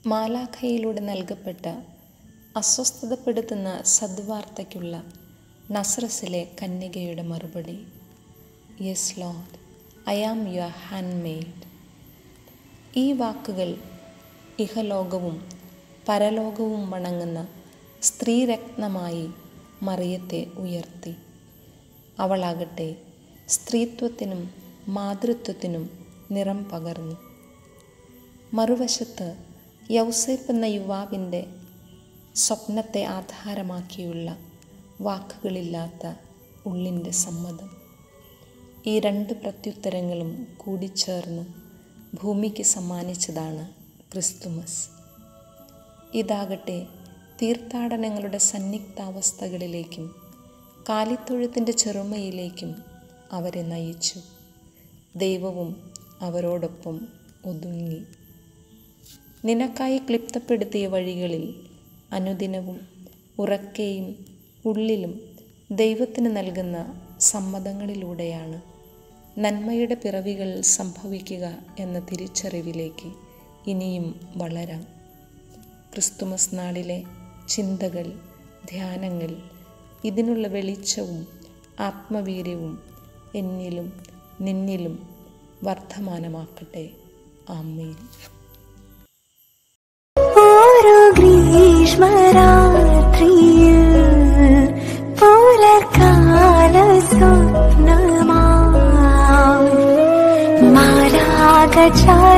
മാലാഖയിലൂടെ നൽകപ്പെട്ട അസ്വസ്ഥതപ്പെടുത്തുന്ന സദ്വാർത്തയ്ക്കുള്ള നസ്രസിലെ കന്യകയുടെ മറുപടി yes lord I am your handmaid ഈ വാക്കുകൾ ഇഹലോകവും പരലോകവും വണങ്ങുന്ന സ്ത്രീരത്നമായി മറിയത്തെ ഉയർത്തി അവളാകട്ടെ സ്ത്രീത്വത്തിനും മാതൃത്വത്തിനും നിറം പകർന്നു മറുവശത്ത് യൗസേപ്പ് എന്ന യുവാവിൻ്റെ സ്വപ്നത്തെ ആധാരമാക്കിയുള്ള വാക്കുകളില്ലാത്ത ഉള്ളിൻ്റെ സമ്മതം ഈ രണ്ട് പ്രത്യുത്തരങ്ങളും കൂടിച്ചേർന്ന് ഭൂമിക്ക് സമ്മാനിച്ചതാണ് ക്രിസ്തുമസ് ഇതാകട്ടെ തീർത്ഥാടനങ്ങളുടെ സന്നിഗ്ധാവസ്ഥകളിലേക്കും കാലിത്തൊഴുത്തിൻ്റെ ചെറുമയിലേക്കും അവരെ നയിച്ചു ദൈവവും അവരോടൊപ്പം ഒതുങ്ങി നിനക്കായി ക്ലിപ്തപ്പെടുത്തിയ വഴികളിൽ അനുദിനവും ഉറക്കെയും ഉള്ളിലും ദൈവത്തിന് നൽകുന്ന സമ്മതങ്ങളിലൂടെയാണ് നന്മയുടെ പിറവികൾ സംഭവിക്കുക എന്ന തിരിച്ചറിവിലേക്ക് ഇനിയും വളരാം ക്രിസ്തുമസ് നാളിലെ ചിന്തകൾ ധ്യാനങ്ങൾ ഇതിനുള്ള വെളിച്ചവും ആത്മവീര്യവും എന്നിലും നിന്നിലും വർദ്ധമാനമാക്കട്ടെ ആമേൻ ഓരോ ഗ്രീഷ്മരാത്രിയിൽ പുലർക്കാല സ്വപ്നമാ മാരാക